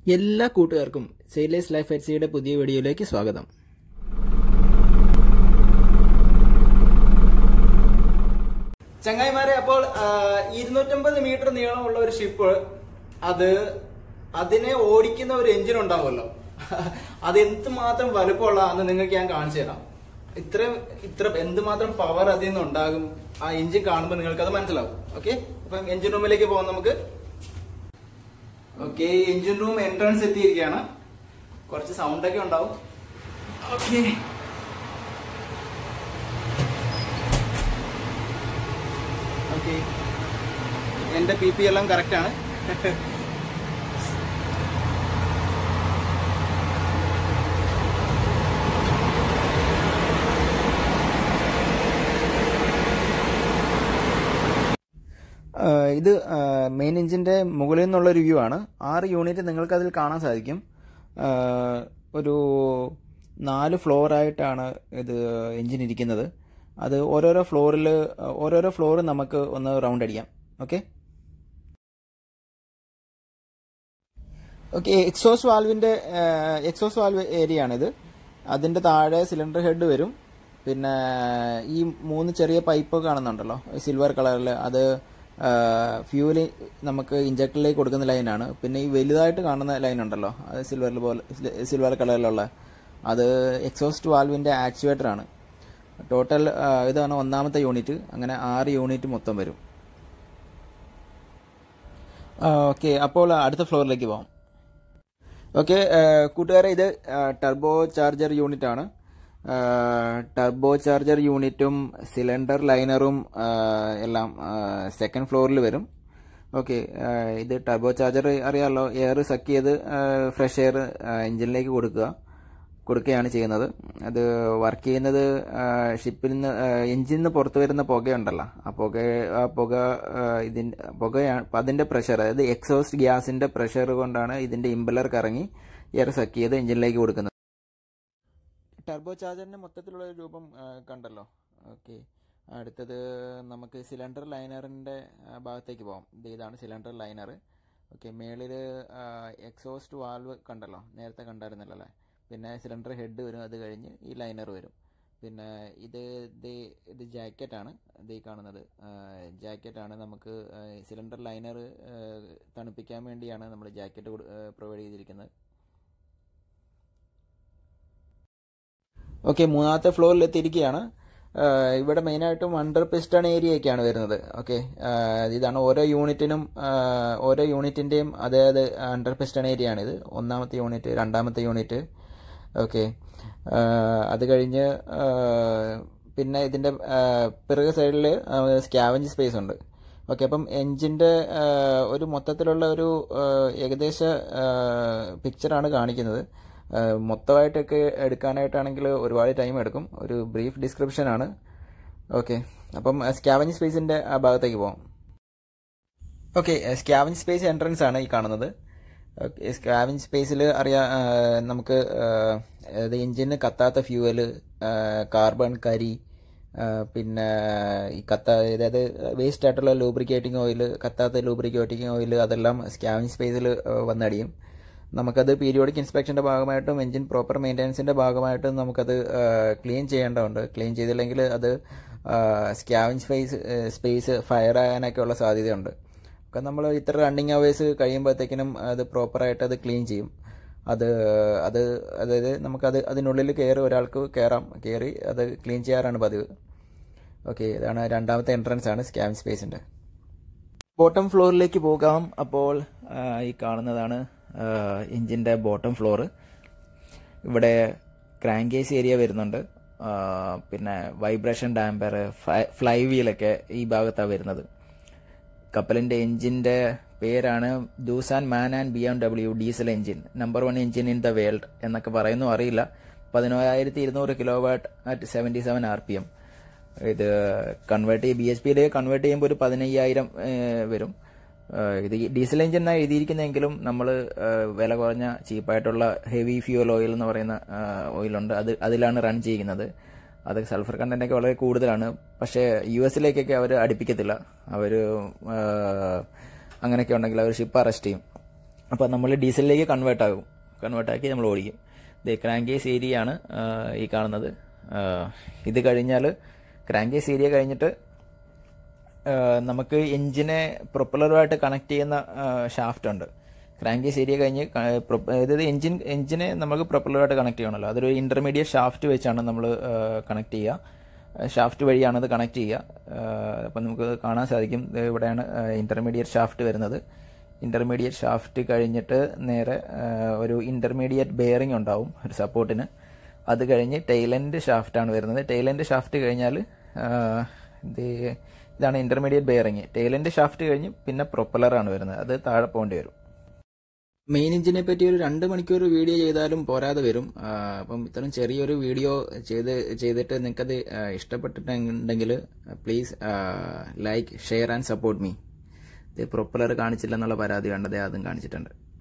എല്ലാ കൂട്ടുകാർക്കും sailors life എറ്റ്സിയുടെ പുതിയ വീഡിയോയിലേക്ക് സ്വാഗതം ചങ്ങായിമാരെ അപ്പോൾ ഇരുന്നൂറ്റമ്പത് മീറ്റർ നീളമുള്ള ഒരു ഷിപ്പ് അത് അതിനെ ഓടിക്കുന്ന ഒരു എഞ്ചിൻ ഉണ്ടാവുമല്ലോ അത് എന്തുമാത്രം വലുപ്പമുള്ളതാണെന്ന് നിങ്ങൾക്ക് ഞാൻ കാണിച്ചു തരാം ഇത്ര ഇത്ര എന്തുമാത്രം പവർ അതിൽ നിന്ന് ഉണ്ടാകും ആ എഞ്ചിൻ കാണുമ്പോൾ നിങ്ങൾക്ക് അത് മനസ്സിലാവും ഓക്കെ അപ്പം എഞ്ചിൻ റൂമിലേക്ക് പോകാം നമുക്ക് ഓക്കെ എഞ്ചിൻ റൂം എൻട്രൻസ് എത്തിയിരിക്കുകയാണ് കുറച്ച് സൗണ്ട് ഒക്കെ ഉണ്ടാവും ഓക്കെ ഓക്കെ എന്റെ പി പി എല്ലാം കറക്റ്റ് ആണ് ആഹ് ഇത് മെയിൻ എഞ്ചിന്റെ മുകളിൽ നിന്നുള്ള ഒരു വ്യൂ ആണ് ആറ് യൂണിറ്റ് നിങ്ങൾക്ക് അതിൽ കാണാൻ സാധിക്കും ആഹ് ഒരു നാല് ഫ്ലോർ ആയിട്ടാണ് ഇത് എഞ്ചിൻ ഇരിക്കുന്നത് അത് ഓരോരോ ഫ്ലോറിൽ ഓരോരോ ഫ്ലോർ നമുക്ക് ഒന്ന് റൗണ്ട് അടിക്കാം ഓക്കെ ഓക്കെ എക്സോസ് വാൽവിന്റെ എക്സോസ് വാൽവ് ഏരിയ ആണിത് അതിന്റെ താഴെ സിലിണ്ടർ ഹെഡ് വരും പിന്നെ ഈ മൂന്ന് ചെറിയ പൈപ്പ് കാണുന്നുണ്ടല്ലോ സിൽവർ കളറിൽ അത് ഫ്യൂല് നമുക്ക് ഇഞ്ചക്ടറിലേക്ക് കൊടുക്കുന്ന ലൈനാണ് പിന്നെ ഈ വലുതായിട്ട് കാണുന്ന ലൈൻ ഉണ്ടല്ലോ അത് സിൽവറിൽ പോലെ സിൽവർ കളറിലുള്ള അത് എക്സോസ്റ്റ് വാൽവിന്റെ ആക്ച്വേറ്റർ ആണ് ടോട്ടൽ ഇതാണ് ഒന്നാമത്തെ യൂണിറ്റ് അങ്ങനെ ആറ് യൂണിറ്റ് മൊത്തം വരും ഓക്കെ അപ്പോൾ അടുത്ത ഫ്ലോറിലേക്ക് പോകാം ഓക്കെ കൂട്ടുകാരെ ഇത് ടർബോ ചാർജർ യൂണിറ്റ് ആണ് ടർബോ ചാർജർ യൂണിറ്റും സിലിണ്ടർ ലൈനറും എല്ലാം സെക്കൻഡ് ഫ്ലോറിൽ വരും ഓക്കെ ഇത് ടർബോ ചാർജർ അറിയാമല്ലോ എയർ സക്ക് ചെയ്ത് ഫ്രഷ് എയർ എഞ്ചിനിലേക്ക് കൊടുക്കുക കൊടുക്കുകയാണ് ചെയ്യുന്നത് അത് വർക്ക് ചെയ്യുന്നത് ഷിപ്പിൽ നിന്ന് എഞ്ചിൽ നിന്ന് പുറത്തു വരുന്ന പുകയുണ്ടല്ലോ ആ പുക ആ പുക ഇതിന്റെ പുകയാണ് അതിന്റെ പ്രഷർ അതായത് എക്സോസ്റ്റ് ഗ്യാസിന്റെ പ്രഷർ കൊണ്ടാണ് ഇതിന്റെ ഇമ്പലർ കറങ്ങി എയർ സക്ക് ചെയ്ത് എഞ്ചിനിലേക്ക് കൊടുക്കുന്നത് ടർബോ ചാർജറിന്റെ മൊത്തത്തിലുള്ള ഒരു രൂപം കണ്ടല്ലോ ഓക്കെ അടുത്തത് നമുക്ക് സിലിണ്ടർ ലൈനറിന്റെ ഭാഗത്തേക്ക് പോകാം ഇതാണ് സിലിണ്ടർ ലൈനർ ഓക്കെ മേളിൽ എക്സോസ്റ്റ് വാൽവ് കണ്ടല്ലോ നേരത്തെ കണ്ടായിരുന്നല്ലോ അല്ലേ പിന്നെ സിലിണ്ടർ ഹെഡ് വരും അത് കഴിഞ്ഞ് ഈ ലൈനർ വരും പിന്നെ ഇത് ഇത് ജാക്കറ്റാണ് ഇത് ഈ കാണുന്നത് ജാക്കറ്റാണ് നമുക്ക് സിലിണ്ടർ ലൈനർ തണുപ്പിക്കാൻ വേണ്ടിയാണ് നമ്മൾ ജാക്കറ്റ് പ്രൊവൈഡ് ചെയ്തിരിക്കുന്നത് ഓക്കെ മൂന്നാമത്തെ ഫ്ലോറിൽ എത്തിയിരിക്കുകയാണ് ഇവിടെ മെയിനായിട്ടും അണ്ടർ പിസ്റ്റൺ ഏരിയ ഒക്കെയാണ് വരുന്നത് ഓക്കെ ഇതാണ് ഓരോ യൂണിറ്റിനും ഓരോ യൂണിറ്റിന്റെയും അതായത് അണ്ടർ പിസ്റ്റൺ ഏരിയ ആണിത് ഒന്നാമത്തെ യൂണിറ്റ് രണ്ടാമത്തെ യൂണിറ്റ് ഓക്കെ അത് കഴിഞ്ഞ് പിന്നെ ഇതിന്റെ പിറകു സൈഡിൽ സ്കാവഞ്ച് സ്പേസ് ഉണ്ട് ഓക്കെ അപ്പം എഞ്ചിന്റെ ഒരു മൊത്തത്തിലുള്ള ഒരു ഏകദേശ പിക്ചറാണ് കാണിക്കുന്നത് മൊത്തമായിട്ടൊക്കെ എടുക്കാനായിട്ടാണെങ്കിൽ ഒരുപാട് ടൈം എടുക്കും ഒരു ബ്രീഫ് ഡിസ്ക്രിപ്ഷൻ ആണ് ഓക്കെ അപ്പം സ്കാവഞ്ച് സ്പേസിന്റെ ആ ഭാഗത്തേക്ക് പോകാം ഓക്കെ സ്കാവഞ്ച് സ്പേസ് എൻട്രൻസ് ആണ് ഈ കാണുന്നത് സ്കാവിഞ്ച് സ്പേസിൽ അറിയാ നമുക്ക് എഞ്ചിന് കത്താത്ത ഫ്യൂവല് കാർബൺ കരി പിന്നെ ഈ കത്ത അതായത് വേസ്റ്റ് ആയിട്ടുള്ള ലൂബ്രിക്കേറ്റിംഗ് ഓയിൽ കത്താത്ത ലൂബ്രിക്കേറ്റിംഗ് ഓയിൽ അതെല്ലാം സ്കാവിഞ്ച് സ്പേസിൽ വന്നടിയും നമുക്കത് പീരിയോഡിക് ഇൻസ്പെക്ഷന്റെ ഭാഗമായിട്ടും എഞ്ചിൻ പ്രോപ്പർ മെയിൻ്റെനൻസിന്റെ ഭാഗമായിട്ടും നമുക്കത് ക്ലീൻ ചെയ്യേണ്ടതുണ്ട് ക്ലീൻ ചെയ്തില്ലെങ്കിൽ അത് സ്കാവിഞ്ച് സ്പേസ് സ്പേസ് ഫയർ ആകാനൊക്കെ ഉള്ള സാധ്യതയുണ്ട് ഒക്കെ നമ്മൾ ഇത്ര റണ്ണിങ് അവേഴ്സ് കഴിയുമ്പോഴത്തേക്കിനും അത് പ്രോപ്പറായിട്ട് അത് ക്ലീൻ ചെയ്യും അത് അത് അതായത് നമുക്കത് അതിനുള്ളിൽ കയറി ഒരാൾക്ക് കയറാം കയറി അത് ക്ലീൻ ചെയ്യാറാണ് പതിവ് ഓക്കെ ഇതാണ് രണ്ടാമത്തെ എൻട്രൻസ് ആണ് സ്കാം സ്പേസിന്റെ ബോട്ടം ഫ്ലോറിലേക്ക് പോകാം അപ്പോൾ ഈ കാണുന്നതാണ് എഞ്ചിന്റെ ബോട്ടം ഫ്ലോർ ഇവിടെ ക്രാങ്കേസ് ഏരിയ വരുന്നുണ്ട് പിന്നെ വൈബ്രേഷൻ ഡാമ്പർ ഫ്ലൈ വീലൊക്കെ ഈ ഭാഗത്താണ് വരുന്നത് കപ്പലിന്റെ എഞ്ചിന്റെ പേരാണ് Doosan MAN and B M W diesel engine number one engine in the world എന്നൊക്കെ പറയുന്നു അറിയില്ല പതിനോരായിരത്തി ഇരുന്നൂറ് kilo watt at seventy seven R P M ഇത് കൺവേർട്ട് ബി എച്ച് പിയിലേക്ക് കൺവേർട്ട് ചെയ്യുമ്പോൾ ഒരു പതിനയ്യായിരം വരും ഇത് ഡീസൽ എഞ്ചിൻ എന്നാണ് എഴുതിയിരിക്കുന്നതെങ്കിലും നമ്മൾ വില കുറഞ്ഞ ചീപ്പായിട്ടുള്ള ഹെവി ഫ്യൂൽ ഓയിൽ എന്ന് പറയുന്ന ഓയിലുണ്ട് അത് അതിലാണ് റൺ ചെയ്യുന്നത് അത് സൾഫർ കണ്ടന്റ് ഒക്കെ വളരെ കൂടുതലാണ് പക്ഷേ യു എസിലേക്കൊക്കെ അവർ അടുപ്പിക്കത്തില്ല അവർ അങ്ങനെയൊക്കെ ഉണ്ടെങ്കിൽ അവർ ഷിപ്പ് അറസ്റ്റ് ചെയ്യും അപ്പോൾ നമ്മൾ ഡീസലിലേക്ക് കൺവേർട്ട് ആകും കൺവേർട്ട് ആക്കി നമ്മൾ ഓടിക്കും ഇത് ക്രാങ്കേസ് ഏരിയ ആണ് ആ, ഈ കാണുന്നത് ആ, ഇത് കഴിഞ്ഞാൽ ക്രാങ്കേസ് ഏരിയ കഴിഞ്ഞിട്ട് ആ, നമുക്ക് എഞ്ചിനെ പ്രൊപ്പലറുമായിട്ട് കണക്ട് ചെയ്യുന്ന ഷാഫ്റ്റ് ഉണ്ട് ക്രാങ്കേസ് ഏരിയ കഴിഞ്ഞ് ക- പ്രൊ- അതായത് എഞ്ചിൻ എഞ്ചിനെ നമുക്ക് പ്രൊപ്പലറുമായിട്ട് കണക്ട് ചെയ്യണമല്ലോ അതൊരു ഇന്റർമീഡിയറ്റ് ഷാഫ്റ്റ് വെച്ചാണ് നമ്മൾ കണക്ട് ചെയ്യുക ഷാഫ്റ്റ് വഴിയാണ് അത് കണക്ട് ചെയ്യുക അപ്പം നമുക്ക് കാണാൻ സാധിക്കും ദേ ഇവിടെയാണ് ഇന്റർമീഡിയറ്റ് ഷാഫ്റ്റ് വരുന്നത് ഇന്റർമീഡിയറ്റ് ഷാഫ്റ്റ് കഴിഞ്ഞിട്ട് നേരെ ആ, ഒരു ഇന്റർമീഡിയറ്റ് ബെയറിംഗ് ഉണ്ടാവും ഒരു സപ്പോർട്ടിന് അത് കഴിഞ്ഞ് ടൈലൻഡ് ഷാഫ്റ്റാണ് വരുന്നത് ടൈലൻഡ് ഷാഫ്റ്റ് കഴിഞ്ഞാൽ ഇത് ഇതാണ് ഇന്റർമീഡിയറ്റ് ബെയറിംഗ് ടൈലൻഡ് ഷാഫ്റ്റ് കഴിഞ്ഞ് പിന്നെ പ്രൊപ്പലറാണ് വരുന്നത് അത് താഴെ പോകേണ്ടി വരും മെയിൻ എഞ്ചിനെ പറ്റി ഒരു രണ്ട് മണിക്കൂർ വീഡിയോ ചെയ്താലും പോരാതെ വരും ആ, അപ്പം ഇത്തരം ചെറിയൊരു വീഡിയോ ചെയ്ത് ചെയ്തിട്ട് നിങ്ങൾക്കത് ആ, ഇഷ്ടപ്പെട്ടിട്ടുണ്ടെങ്കിൽ please like share and support me ഇത് പ്രൊപ്പലർ കാണിച്ചില്ല എന്നുള്ള പരാതി കണ്ടത് അതും കാണിച്ചിട്ടുണ്ട്